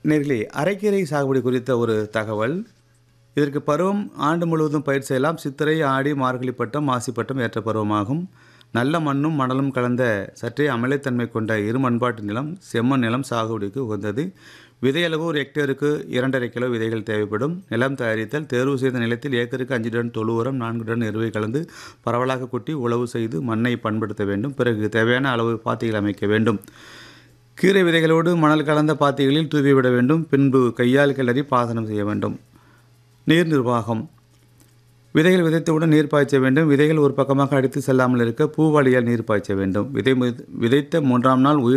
நேர்களே அரைக்கீரை சாகுபடி குறித்த ஒரு தகவல் இதற்கு பருவம் ஆண்டு முழுவதும் பயிர் செய்யலாம் சித்திரை ஆடி மார்கழி பட்டம் மாசி பட்டம் ஏற்ற பருவமாகும் நல்ல மண்ணும் மணலும் கலந்த சற்றே அமிலத்தன்மை கொண்ட இரு மண்பாட்டு நிலம் செம்மண் நிலம் சாகுபடிக்கு உகந்தது விதையளவு ஒரு ஹெக்டேருக்கு இரண்டரை கிலோ விதைகள் தேவைப்படும் நிலம் தயாரித்தல் தேர்வு செய்த நிலத்தில் ஏக்கருக்கு அஞ்சு டன் தொழு உரம் நான்கு டன் எருவை கலந்து பரவலாக கொட்டி உழவு செய்து மண்ணை பண்படுத்த வேண்டும் பிறகு தேவையான அளவு பாத்திகள் அமைக்க வேண்டும் கீரை விதைகளோடு மணல் கலந்த பாத்திகளில் தூவி விட வேண்டும் பின்பு கையால் கிளறி பாசனம் செய்ய வேண்டும் நீர் நிர்வாகம் விதைகள் விதைத்தவுடன் நீர் பாய்ச்ச வேண்டும் விதைகள் ஒரு பக்கமாக அடித்து செல்லாமல் இருக்க பூவாளியால் நீர் பாய்ச்ச வேண்டும் விதை விதைத்த மூன்றாம் நாள் உயிர்